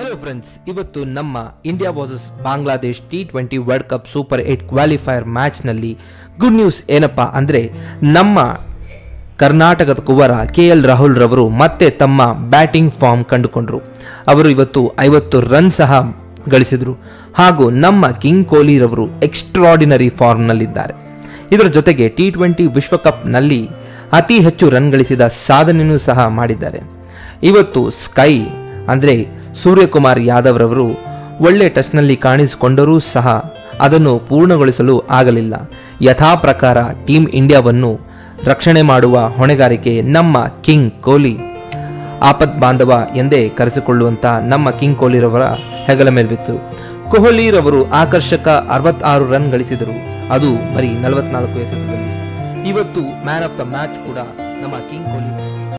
hello friends ಇವತ್ತು ನಮ್ಮ India versus Bangladesh T twenty world cup super eight qualifier ಮ್ಯಾಚ್ನಲ್ಲಿ good news ಏನಪ್ಪಾ ಅಂದರೆ ನಮ್ಮ ಕರ್ನಾಟಕದ ಕುವರ ಕೆ ಎಲ್ ರಾಹುಲ್ ರವರು ಮತ್ತೆ ತಮ್ಮ ಬ್ಯಾಟಿಂಗ್ ಫಾರ್ಮ್ ಕಂಡುಕೊಂಡ್ರು ಅವರು ಇವತ್ತು ಐವತ್ತು ರನ್ ಸಹ ಗಳಿಸಿದರು ಹಾಗೂ ನಮ್ಮ ಕಿಂಗ್ ಕೊಹ್ಲಿ ರವರು ಎಕ್ಸ್ಟ್ರಾಡಿನರಿ ಫಾರ್ಮ್ನಲ್ಲಿದ್ದಾರೆ ಇದರ ಜೊತೆಗೆ ಟಿ ಟ್ವೆಂಟಿ ವಿಶ್ವಕಪ್ನಲ್ಲಿ ಅತಿ ಹೆಚ್ಚು ರನ್ ಗಳಿಸಿದ ಸಾಧನೆಯೂ ಸಹ ಮಾಡಿದ್ದಾರೆ ಇವತ್ತು ಸ್ಕೈ ಅಂದರೆ ಸೂರ್ಯಕುಮಾರ್ ಯಾದವ್ ರವರು ಒಳ್ಳೆ ಟಚ್ನಲ್ಲಿ ಕಾಣಿಸಿಕೊಂಡರೂ ಸಹ ಅದನ್ನು ಪೂರ್ಣಗೊಳಿಸಲು ಆಗಲಿಲ್ಲ ಯಥಾ ಪ್ರಕಾರ ಟೀಮ್ ಇಂಡಿಯಾವನ್ನು ರಕ್ಷಣೆ ಮಾಡುವ ಹೊಣೆಗಾರಿಕೆ ನಮ್ಮ ಕಿಂಗ್ ಕೊಹ್ಲಿ ಆಪತ್ ಬಾಂಧವ ಎಂದೇ ಕರೆಸಿಕೊಳ್ಳುವಂತ ನಮ್ಮ ಕಿಂಗ್ ಕೊಹ್ಲಿರವರ ಹೆಗಲ ಮೇಲ್ಬಿತ್ತು ಕೊಹ್ಲಿರವರು ಆಕರ್ಷಕ ಅರವತ್ತಾರು ರನ್ ಗಳಿಸಿದರು ಅದು ಬರೀ ನಲವತ್ನಾಲ್ಕು ಎಸೆತದಲ್ಲಿ ಇವತ್ತು ಮ್ಯಾನ್ ಆಫ್ ದ ಮ್ಯಾಚ್ ಕೂಡ ನಮ್ಮ ಕಿಂಗ್ ಕೊಹ್ಲಿ